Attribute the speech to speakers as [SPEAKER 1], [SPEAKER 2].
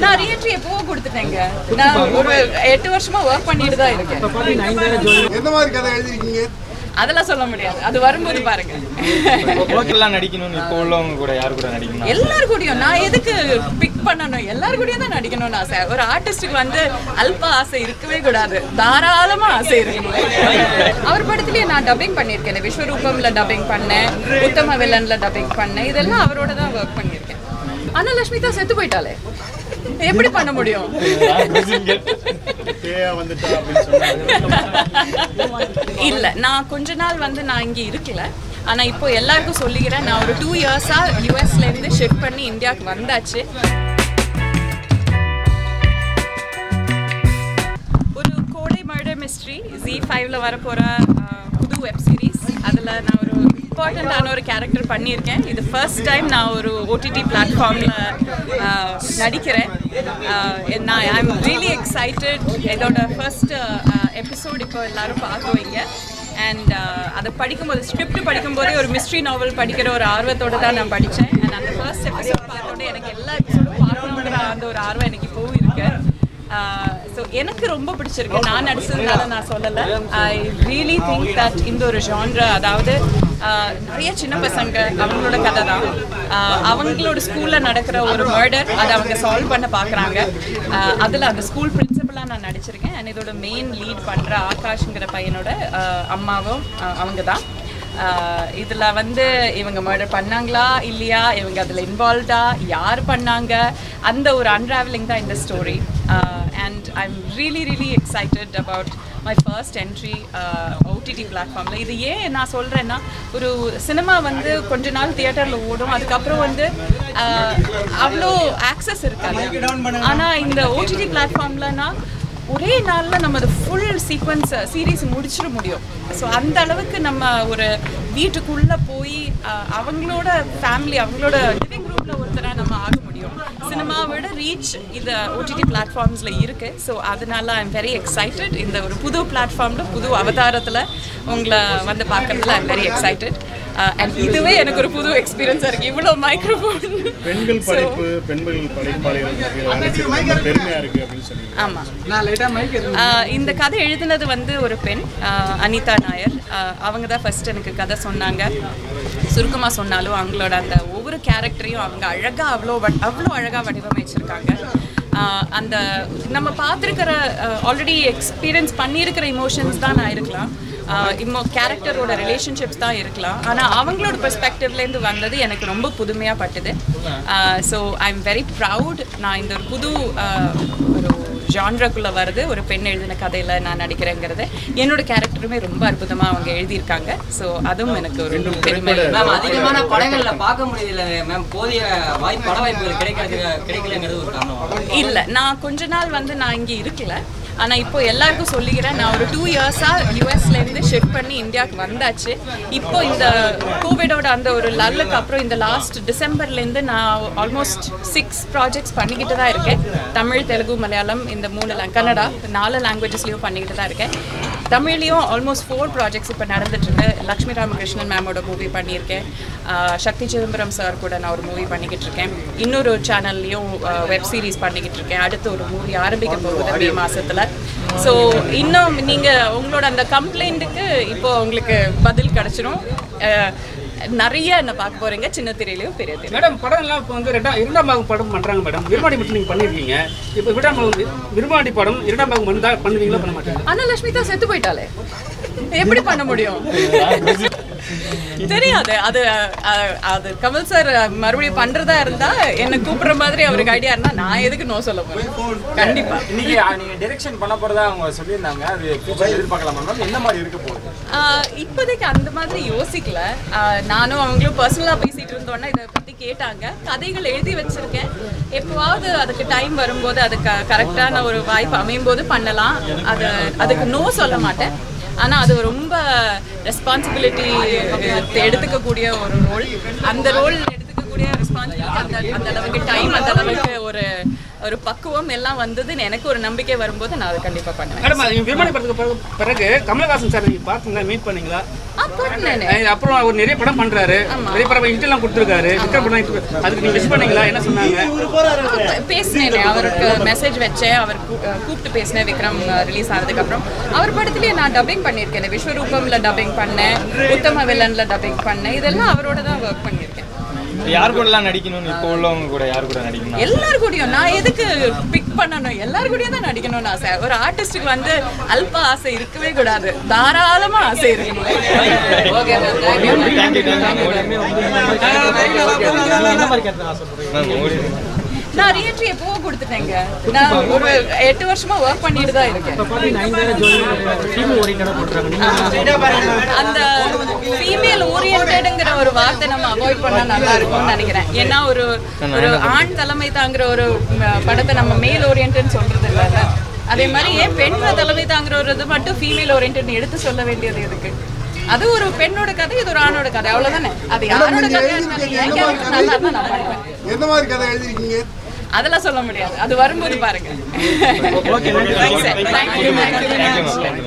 [SPEAKER 1] நான் ரீஎன்ட்ரி எப்பவோ கொடுத்துட்டேங்க நான் ஒரு எட்டு வருஷமா ஒர்க் பண்ணிட்டு தான் இருக்கேன்
[SPEAKER 2] எந்த மாதிரி கதை எழுதிருக்கீங்க
[SPEAKER 1] அதெல்லாம் சொல்ல முடியாது அது வரும்போது பாருங்க
[SPEAKER 3] ஓகேலாம் நடிக்கணும்னு இப்போ உள்ளவங்க கூட யார் கூட நடிக்கணும்
[SPEAKER 1] எல்லார் கூடயும் நான் எதுக்கு பிக் பண்ணணும் எல்லார் கூடயும் தான் நடிக்கணும்னு ஆசை ஒரு ஆர்டிஸ்டுக்கு வந்து அல்ப ஆசை இருக்கவே கூடாது தாராளமா ஆசை இருக்கணும் அவர் படத்துலயே நான் டப்பிங் பண்ணியிருக்கேன் இந்த விஸ்வரூபம்ல டப்பிங் பண்ணேன் உத்தம வில்லன்ல டப்பிங் பண்ணேன் இதெல்லாம் அவரோட தான் ஒர்க் பண்ணியிருக்கேன் ஆனா லட்சுமி தான் செத்து போயிட்டாளே எப்படி பண்ண முடியும்
[SPEAKER 2] பேயா வந்துட்டா அப்படின்னு சொன்னாங்க
[SPEAKER 1] இல்ல நான் கொஞ்ச நாள் வந்து நான் இங்க இருக்கல ஆனா இப்போ எல்லாருக்கும் சொல்லிக்கிறேன் நான் ஒரு டூ இயர்ஸா யூஎஸ்ல இருந்து ஷிஃப்ட் பண்ணி இந்தியாவுக்கு வந்தாச்சு ஒரு கோடை மர்டர் மிஸ்ட்ரி ஜி ஃபைவ்ல வரப்போற அஹ், புது வெப் சீரிஸ் அதில் நான் ஒரு இம்பார்ட்டண்ட்டான ஒரு கேரக்டர் பண்ணியிருக்கேன் இது ஃபர்ஸ்ட் டைம் நான் ஒரு ஓடிடி பிளாட்ஃபார்மில் நடிக்கிறேன் அஹ், நான் ஐ எம் ரியலி எக்ஸைட்டட் இதோட ஃபர்ஸ்ட் எபிசோட் இப்போ எல்லாரும் பார்க்குவீங்க அண்ட் அதை படிக்கும்போது ஸ்கிரிப்ட் படிக்கும்போதே ஒரு மிஸ்ட்ரி நாவல் படிக்கிற ஒரு ஆர்வத்தோட தான் நான் படித்தேன் அண்ட் அந்த ஃபர்ஸ்ட் எபிசோட் பார்த்தோன்னே எனக்கு எல்லா எபிசோடும் பார்க்கணுங்கிற அந்த ஒரு ஆர்வம் எனக்கு இப்போவும் இருக்கு ஸோ எனக்கு ரொம்ப பிடிச்சிருக்கு நான் நடிச்சதுனால நான் சொல்லலை ஐ ரியலி திங்க் தட் இந்த ஒரு ஜான்ரா அதாவது ஆஹ், நிறைய சின்ன பசங்க அவங்களோட கதை தான் ஆஹ், அவங்களோட ஸ்கூலில் நடக்கிற ஒரு மர்டர் அதை அவங்க சால்வ் பண்ண பார்க்குறாங்க அதில் அந்த ஸ்கூல் பிரின்சிபலாக நான் நடிச்சிருக்கேன் அண்ட் இதோட மெயின் லீட் பண்ணுற ஆகாஷ்ங்கிற பையனோட ஆஹ், அம்மாவும் ஆஹ், அவங்க தான் இதில் வந்து இவங்க மர்டர் பண்ணாங்களா இல்லையா இவங்க அதில் இன்வால்வ்டா யார் பண்ணாங்க அந்த ஒரு அன்ராவலிங் தான் இந்த story and I am really really excited about my first entry OTT பிளாட்ஃபார்மில் இது ஏன் நான் சொல்கிறேன்னா ஒரு சினிமா வந்து கொஞ்ச நாள் தியேட்டரில் ஓடும் அதுக்கப்புறம் வந்து ஆஹ், அவ்வளோ ஆக்சஸ் இருக்காது ஆனால் இந்த ஓடிடி பிளாட்ஃபார்ம்லனா ஒரே நாளில் நம்ம அது ஃபுல் சீக்வன்ஸ் சீரீஸ் முடிச்சிட முடியும் ஸோ அந்த அளவுக்கு நம்ம ஒரு வீட்டுக்குள்ளே போய் அஹ், அவங்களோட ஃபேமிலி அவங்களோட லிவிங் ரூமில் ஒருத்தராக நம்ம ஆக முடியும் சினிமாவோட ரீச் இது ஓடிடி பிளாட்ஃபார்ம்ஸில் இருக்குது ஸோ அதனால ஐ எம் வெரி எக்ஸைட்டட் இந்த ஒரு புது பிளாட்ஃபார்மில் புது அவதாரத்தில் உங்களை வந்து பார்க்கறதுல I am very excited and இதுவே எனக்கு ஒரு புது எக்ஸ்பீரியன்ஸாக இருக்குது இவ்வளோ மைக்ரோஃபோன்
[SPEAKER 2] பெண்கள் படைப்பு பெண்கள் படைப்பாளிகள் பெருமையா இருக்கு அப்படின்னு சொல்லி
[SPEAKER 1] ஆமாம் ஆஹ் இந்த கதை எழுதினது வந்து ஒரு பெண் ஆஹ் அனிதா நாயர் ஆஹ் அவங்க தான் ஃபர்ஸ்ட் எனக்கு கதை சொன்னாங்க சுருக்கமாக சொன்னாலும் அவங்களோட அந்த ஒவ்வொரு கேரக்டரையும் அவங்க அழகாக அவ்வளோ வ- அவ்வளோ அழகாக வடிவமைச்சிருக்காங்க ஆஹ் அந்த நம்ம பார்த்துருக்கிற ஆல்ரெடி எக்ஸ்பீரியன்ஸ் பண்ணியிருக்கிற இமோஷன்ஸ் தான் நான் இருக்கலாம் இம்மோ கேரக்டரோட ரிலேஷன்ஷிப்ஸ் தான் இருக்கலாம் ஆனால் அவங்களோட பெர்ஸ்பெக்டிவ்லேருந்து வந்தது எனக்கு ரொம்ப புதுமையாக பட்டுது so I am very proud நான் இந்த ஒரு புது ஆஹ், ஒரு ஜான்ராக்குள்ளே வருது ஒரு பெண் எழுதின கதையில் நான் நடிக்கிறேங்கிறது என்னோட கேரக்டருமே ரொம்ப அற்புதமாக அவங்க எழுதியிருக்காங்க ஸோ அதுவும் எனக்கு ஒரு பெருமை
[SPEAKER 4] மேம் அதிகமான படங்கள்ல பார்க்க முடியல மேம் போதிய வாய்ப்பு பட வாய்ப்புகள் கிடைக்கிறது கிடைக்கலங்கிறது ஒரு காரணம்
[SPEAKER 1] இல்லை நான் கொஞ்ச நாள் வந்து நான் இங்கே இருக்கல ஆனால் இப்போ எல்லாருக்கும் சொல்லிக்கிறேன் நான் ஒரு டூ இயர்ஸாக யூஎஸ்லேருந்து ஷிஃப்ட் பண்ணி இந்தியாவுக்கு வந்தாச்சு இப்போ இந்த கோவிடோட அந்த ஒரு லல்லுக்கு அப்புறம் இந்த லாஸ்ட் டிசம்பர்லேருந்து நான் ஆல்மோஸ்ட் சிக்ஸ் ப்ராஜெக்ட்ஸ் பண்ணிக்கிட்டு தான் இருக்கேன் தமிழ் தெலுங்கு மலையாளம் இந்த மூணு la- கன்னடா நாலு லாங்குவேஜஸ்லையும் பண்ணிக்கிட்டு தான் இருக்கேன் தமிழ்லேயும் ஆல்மோஸ்ட் ஃபோர் ப்ராஜெக்ட்ஸ் இப்போ நடந்துட்டுருக்கு லக்ஷ்மி ராமகிருஷ்ணன் மேமோட மூவி பண்ணியிருக்கேன் ஆஹ் சக்தி சிதம்பரம் சார் கூட நான் ஒரு மூவி பண்ணிக்கிட்டு இருக்கேன் இன்னொரு சேனல்லையும் வெப் சீரிஸ் பண்ணிக்கிட்டு இருக்கேன் அடுத்து ஒரு மூவி ஆரம்பிக்க போகுது மே மாசத்துல ஸோ இன்னும் நீங்கள் உங்களோட அந்த கம்ப்ளைண்ட்டுக்கு இப்போ உங்களுக்கு பதில் கிடச்சிரும் அஹ் நிறைய என்ன பார்க்க போறீங்க சின்ன திரையிலையும் பெரிய திரை
[SPEAKER 5] மேடம் படம் எல்லாம் இப்போ வந்து ரெண்டாம் இரண்டாம் பாகம் படம் பண்றாங்க மேடம் விருமாடி மட்டும் நீங்க பண்ணிருக்கீங்க இப்போ விடாம விருமாடி படம் இரண்டாம் பாகம் பண்ணா பண்ணுவீங்களா பண்ண மாட்டீங்க
[SPEAKER 1] ஆனா லட்சுமி தான் செத்து போயிட்டாளே எப்படி பண்ண முடியும் தெரியாது அது அஹ், அது கமல் சார் மறுபடியும் பண்றதா இருந்தா என்ன கூப்பிடுற மாதிரி அவருக்கு ஐடியா இருந்தா நான் எதுக்கு நோ சொல்ல போறேன் கண்டிப்பா
[SPEAKER 3] இன்னைக்கு அஹ், நீங்க டைரக்ஷன் பண்ண போறதா அவங்க சொல்லியிருந்தாங்க அது ஃபியூச்சர் எதிர்பார்க்கலாமா மேம் என்ன மாதிரி இருக்க போகுது
[SPEAKER 1] ஆஹ் இப்போதைக்கு அந்த மாதிரி யோசிக்கல ஆஹ் நானும் அவங்களும் பர்சனலாக பேசிட்டு இருந்தோன்னா இதை பற்றி கேட்டாங்க கதைகள் எழுதி வச்சிருக்கேன் எப்போவாவது அதுக்கு டைம் வரும்போது அதுக்கு கரெக்டான ஒரு வாய்ப்பு அமையும் போது பண்ணலாம் அது அதுக்கு நோ சொல்ல மாட்டேன் ஆனால் அது ரொம்ப ரெஸ்பான்சிபிலிட்டி எடுத்துக்கக்கூடிய ஒரு ரோல் அந்த ரோல் எடுத்துக்கக்கூடிய ரெஸ்பான்சிபிலிட்டி அந்த அந்த அளவுக்கு டைம் அந்த அளவுக்கு ஒரு ஒரு பக்குவம் எல்லாம் வந்ததுன்னு எனக்கு ஒரு நம்பிக்கை வரும்போது நான் அதை கண்டிப்பா பண்ணுவேன்
[SPEAKER 5] மேடம் அது விமானி படத்துக்கு பிறகு- பிறகு கமலஹாசன் சார் நீங்க பாத்தீங்களா மீட் பண்ணீங்களா
[SPEAKER 1] ஆ போட்டேனே
[SPEAKER 5] அஹ் அப்புறம் அவர் நிறைய படம் பண்றாரு நிறைய படம் இன்டர்லாம் கொடுத்துருக்காரு விக்ரம் படம் interview- அதுக்கு நீங்க மிஸ் பண்ணீங்களா என்ன சொன்னாங்க
[SPEAKER 1] பேசினேனே அவருக்கு மெசேஜ் வச்சேன் அவர் கூ- அஹ் கூப்பிட்டு பேசினேன் விக்ரம் ரிலீஸ் ஆனதுக்கு அப்புறம் அவர் படத்துலயே நான் டப்பிங் பண்ணியிருக்கேன் விஸ்வரூபம்ல டப்பிங் பண்ணேன் உத்தம வில்லன்ல டப்பிங் பண்ணேன் இதெல்லாம் அவரோட தான் ஒர்க் பண்ணியிருக்கேன்
[SPEAKER 6] யார் கூடலாம் நடிக்கணும்னு இப்போ உள்ளவங்க கூட யார் கூட நடிக்கணும்
[SPEAKER 1] எல்லார் கூடயும் நான் எதுக்கு பிக் பண்ணணும் எல்லார் கூடயும் தான் நடிக்கணும்னு ஆசை ஒரு ஆர்டிஸ்டுக்கு வந்து அல்ப ஆசை இருக்கவே கூடாது தாராளமா ஆசை இருக்கணும் ஓகே
[SPEAKER 6] தேங்க்யூ தேங்க்யூ
[SPEAKER 1] நான் ரீஎன்ட்ரி எப்போ கொடுத்துட்டேங்க நான் ஒரு எட்டு வருஷமா ஒர்க் பண்ணிட்டு தான் இருக்கேன் அந்த ஃபீமேல் ஓரியன்டட்ங்கிற ஒரு வார்த்தை நம்ம அவாய்ட் பண்ணா நல்லா இருக்கும்னு நினைக்கிறேன் ஏன்னா ஒரு ஒரு ஆண் தலைமை தாங்குற ஒரு ம, படத்தை நம்ம மேல் ஓரியன்ட்னு சொல்றது இல்ல அதே மாதிரி ஏன் பெண்களை தலைமை தாங்குற ஒரு இது மட்டும் ஃபீமேல் ஓரியன்ட் எடுத்து சொல்ல வேண்டியது எதுக்கு அது ஒரு பெண்ணோட கதை இது ஒரு ஆணோட கதை அவ்வளவுதானே அது யாரோட கதையா இருந்தாலும் என் character நல்லா இருந்தா நான் பண்ணுவேன்
[SPEAKER 7] எந்த மாதிரி கதை எழுதிருக்கீங்க
[SPEAKER 1] அதெல்லாம் சொல்ல முடியாது அது வரும்போது பாருங்க Thanks, sir. Thank you. Thank you.
[SPEAKER 6] Thank you